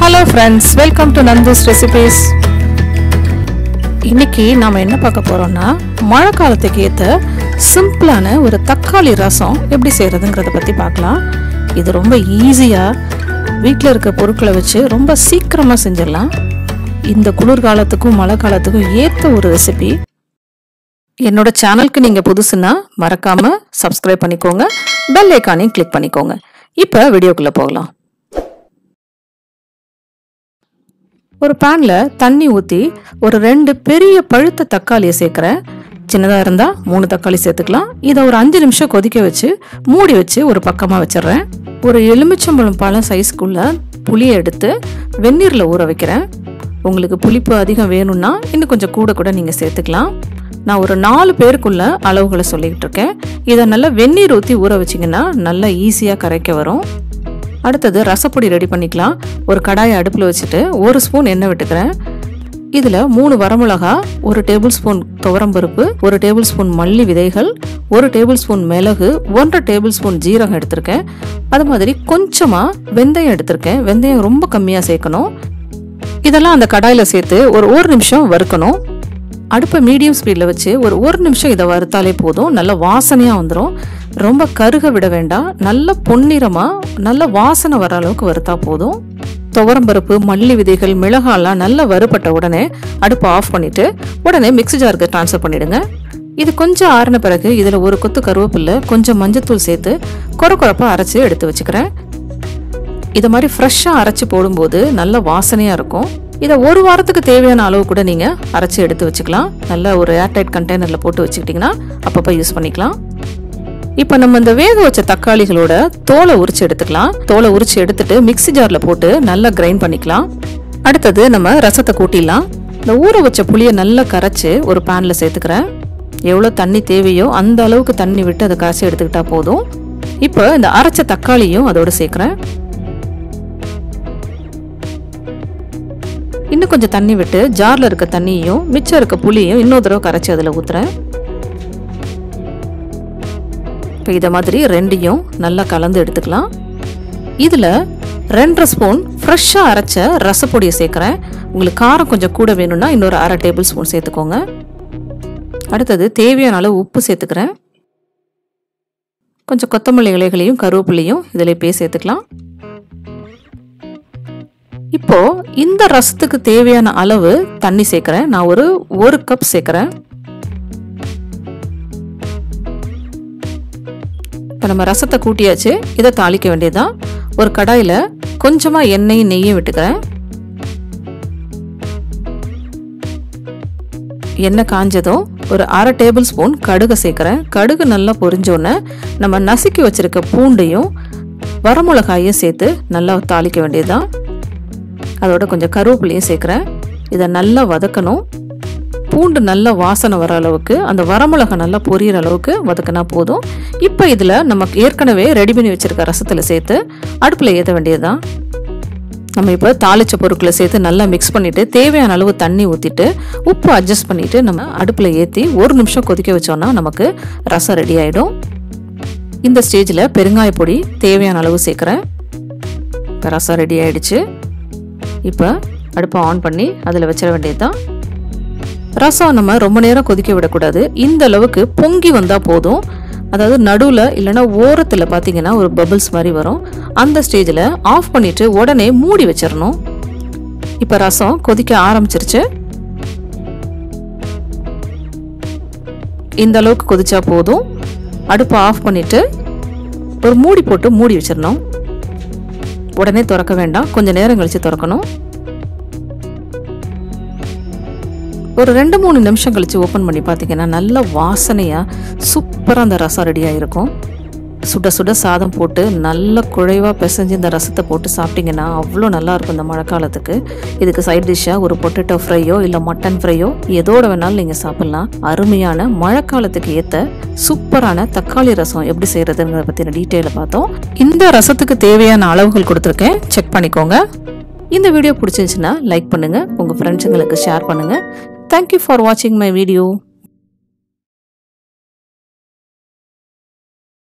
hello friends welcome to Nandu's recipes இன்னைக்கு நாம என்ன பார்க்க போறோம்னா மழை காலத்துக்கு ஏற்ற சிம்பிளான ஒரு தக்காளி ரசம் எப்படி செய்யறதுங்கிறத பத்தி பார்க்கலாம் இது ரொம்ப ஈஸியா வீட்டில் இருக்க பொருட்களை வச்சு ரொம்ப சீக்கிரமா செஞ்சிடலாம் இந்த குளிர்காலத்துக்கும் மழை காலத்துக்கும் ஏற்ற ஒரு ரெசிபி என்னோட சேனலுக்கு நீங்க புதுசுன்னா மறக்காம சப்ஸ்கிரைப் பண்ணிக்கோங்க பெல் ஐக்கானையும் கிளிக் பண்ணிக்கோங்க இப்போ வீடியோக்குள்ள போகலாம் ஒரு பேன்ல தண்ணி ஊற்றி ஒரு ரெண்டு பெரிய பழுத்த தக்காளியை சேர்க்குறேன் சின்னதாக இருந்தால் மூணு தக்காளி சேர்த்துக்கலாம் இதை ஒரு அஞ்சு நிமிஷம் கொதிக்க வச்சு மூடி வச்சு ஒரு பக்கமாக வச்சிடுறேன் ஒரு எலுமிச்சம்பழம் பழம் சைஸ்க்குள்ள புளியை எடுத்து வெந்நீரில் ஊற வைக்கிறேன் உங்களுக்கு புளிப்பு அதிகம் வேணும்னா இன்னும் கொஞ்சம் கூட கூட நீங்கள் சேர்த்துக்கலாம் நான் ஒரு நாலு பேருக்குள்ள அளவுகளை சொல்லிக்கிட்டு இருக்கேன் இதை நல்லா வெந்நீர் ஊற்றி ஊற வச்சிங்கன்னா நல்லா ஈஸியாக கரைக்க வரும் அடுத்தது ரசப்பொடி ரெடி பண்ணிக்கலாம் ஒரு கடாயை அடுப்பில் வச்சுட்டு ஒரு ஸ்பூன் எண்ணெய் விட்டுக்கிறேன் இதில் மூணு வரமிளகா ஒரு டேபிள் ஸ்பூன் துவரம்பருப்பு ஒரு டேபிள் ஸ்பூன் மல்லி விதைகள் ஒரு டேபிள் ஸ்பூன் மிளகு ஒன்றரை டேபிள் ஸ்பூன் ஜீரகம் எடுத்திருக்கேன் அது மாதிரி கொஞ்சமாக வெந்தயம் எடுத்திருக்கேன் வெந்தயம் ரொம்ப கம்மியாக சேர்க்கணும் இதெல்லாம் அந்த கடாயில் சேர்த்து ஒரு ஒரு நிமிஷம் வறுக்கணும் அடுப்பை மீடியம் ஸ்பீடில் வச்சு ஒரு ஒரு நிமிஷம் இதை வறுத்தாலே போதும் நல்ல வாசனையாக வந்துடும் ரொம்ப கருக விட வேண்டாம் நல்ல பொன்னிறமாக நல்ல வாசனை வர அளவுக்கு வறுத்தா போதும் துவரம்பருப்பு மல்லி விதைகள் மிளகாலாம் நல்லா வறுபட்ட உடனே அடுப்பை ஆஃப் பண்ணிட்டு உடனே மிக்ஸி ஜாருக்கு ட்ரான்ஸ்ஃபர் பண்ணிடுங்க இது கொஞ்சம் ஆறின பிறகு இதில் ஒரு கொத்து கருவேப்பில்லை கொஞ்சம் மஞ்சத்தூள் சேர்த்து கொர கொரப்பாக அரைச்சி எடுத்து வச்சுக்கிறேன் இதை மாதிரி ஃப்ரெஷ்ஷாக அரைச்சி போடும்போது நல்ல வாசனையாக இருக்கும் இதை ஒரு வாரத்துக்கு தேவையான அளவு கூட நீங்கள் அரைச்சி எடுத்து வச்சுக்கலாம் நல்ல ஒரு ஏர்டைட் கண்டெய்னரில் போட்டு வச்சுக்கிட்டிங்கன்னா அப்பப்போ யூஸ் பண்ணிக்கலாம் இப்போ நம்ம இந்த வேக வச்ச தக்காளிகளோட தோலை உரிச்சு எடுத்துக்கலாம் தோலை உரிச்சு எடுத்துட்டு மிக்ஸி ஜாரில் போட்டு நல்லா கிரைண்ட் பண்ணிக்கலாம் அடுத்தது நம்ம ரசத்தை கூட்டிடலாம் இந்த ஊற வச்ச புளியை நல்லா கரைச்சி ஒரு பேனில் சேர்த்துக்கிறேன் எவ்வளோ தண்ணி தேவையோ அந்த அளவுக்கு தண்ணி விட்டு அதை கரைச்சி எடுத்துக்கிட்டா போதும் இப்போ இந்த அரைச்ச தக்காளியும் அதோட சேர்க்குறேன் இன்னும் கொஞ்சம் தண்ணி விட்டு ஜாரில் இருக்க தண்ணியையும் மிச்சம் இருக்க புளியும் இன்னொரு தடவை கரைச்சி அதில் ஊற்றுறேன் இப்போ இதை மாதிரி ரெண்டையும் நல்லா கலந்து எடுத்துக்கலாம் இதில் ரெண்டரை ஸ்பூன் ஃப்ரெஷ்ஷாக அரைச்ச ரசப்பொடியை சேர்க்குறேன் உங்களுக்கு காரம் கொஞ்சம் கூட வேணும்னா இன்னொரு அரை டேபிள் ஸ்பூன் சேர்த்துக்கோங்க அடுத்தது தேவையான அளவு உப்பு சேர்த்துக்கிறேன் கொஞ்சம் கொத்தமல்லி இலைகளையும் கருவேப்பிலையும் இதில் இப்பயே சேர்த்துக்கலாம் இப்போ இந்த ரசத்துக்கு தேவையான அளவு தண்ணி சேர்க்குறேன் நான் ஒரு ஒரு கப் சேர்க்குறேன் இப்போ நம்ம ரசத்தை கூட்டியாச்சு இதை தாளிக்க வேண்டியதுதான் ஒரு கடாயில் கொஞ்சமாக எண்ணெயும் நெய்யும் விட்டுக்கிறேன் எண்ணெய் காஞ்சதும் ஒரு அரை டேபிள் ஸ்பூன் கடுகை சேர்க்குறேன் கடுகு நல்லா பொரிஞ்சோன்னே நம்ம நசுக்கி வச்சிருக்க பூண்டையும் வரமிளகாயும் சேர்த்து நல்லா தாளிக்க வேண்டியதுதான் அதோட கொஞ்சம் கருவேப்பிலையும் சேர்க்குறேன் இதை நல்லா வதக்கணும் பூண்டு நல்ல வாசனை வர அளவுக்கு அந்த வரமிளகா நல்லா பொரியிற அளவுக்கு வதக்கினா போதும் இப்போ இதில் நமக்கு ஏற்கனவே ரெடி பண்ணி வச்சுருக்க ரசத்தில் சேர்த்து அடுப்பில் ஏற்ற வேண்டியதுதான் நம்ம இப்போ தாளிச்ச பொருட்களை சேர்த்து நல்லா மிக்ஸ் பண்ணிவிட்டு தேவையான அளவு தண்ணி ஊற்றிட்டு உப்பு அட்ஜஸ்ட் பண்ணிவிட்டு நம்ம அடுப்பில் ஏற்றி ஒரு நிமிஷம் கொதிக்க வச்சோன்னா நமக்கு ரசம் ரெடி ஆகிடும் இந்த ஸ்டேஜில் பெருங்காய பொடி தேவையான அளவு சேர்க்குறேன் இப்போ ரசம் ரெடி ஆயிடுச்சு இப்போ அடுப்பை ஆன் பண்ணி அதில் வச்சிட வேண்டியது தான் ரசம் நம்ம ரொம்ப நேரம் கொதிக்க விடக்கூடாது இந்த அளவுக்கு பொங்கி வந்தால் போதும் அதாவது நடுவில் இல்லைன்னா ஓரத்தில் பார்த்தீங்கன்னா ஒரு பபிள்ஸ் மாதிரி வரும் அந்த ஸ்டேஜில் ஆஃப் பண்ணிவிட்டு உடனே மூடி வச்சிடணும் இப்போ ரசம் கொதிக்க ஆரம்பிச்சிருச்சு இந்த அளவுக்கு கொதிச்சா போதும் அடுப்பை ஆஃப் பண்ணிவிட்டு ஒரு மூடி போட்டு மூடி வச்சிடணும் உடனே திறக்க வேண்டாம் கொஞ்சம் நேரம் கழித்து திறக்கணும் ஒரு ரெண்டு மூணு நிமிஷம் கழித்து ஓப்பன் பண்ணி பார்த்தீங்கன்னா நல்ல வாசனையாக சூப்பராக அந்த ரசம் ரெடியாக இருக்கும் சுட சுட சாதம் போட்டு நல்ல குழைவாக பிசைஞ்சு இந்த ரசத்தை போட்டு சாப்பிட்டீங்கன்னா அவ்வளோ நல்லா இருக்கும் இந்த மழை காலத்துக்கு இதுக்கு சைட் டிஷ்ஷாக ஒரு பொட்டேட்டோ ஃப்ரையோ இல்லை மட்டன் ஃப்ரையோ எதோட வேணாலும் நீங்கள் சாப்பிட்லாம் அருமையான மழை காலத்துக்கு ஏற்ற சூப்பரான தக்காளி ரசம் எப்படி செய்கிறதுங்கிறத பற்றின டீட்டெயிலை பார்த்தோம் இந்த ரசத்துக்கு தேவையான அளவுகள் கொடுத்துருக்கேன் செக் பண்ணிக்கோங்க இந்த வீடியோ பிடிச்சிருந்துச்சுன்னா லைக் பண்ணுங்கள் உங்கள் ஃப்ரெண்ட்ஸுங்களுக்கு ஷேர் பண்ணுங்கள் தேங்க்யூ ஃபார் வாட்சிங் மை வீடியோ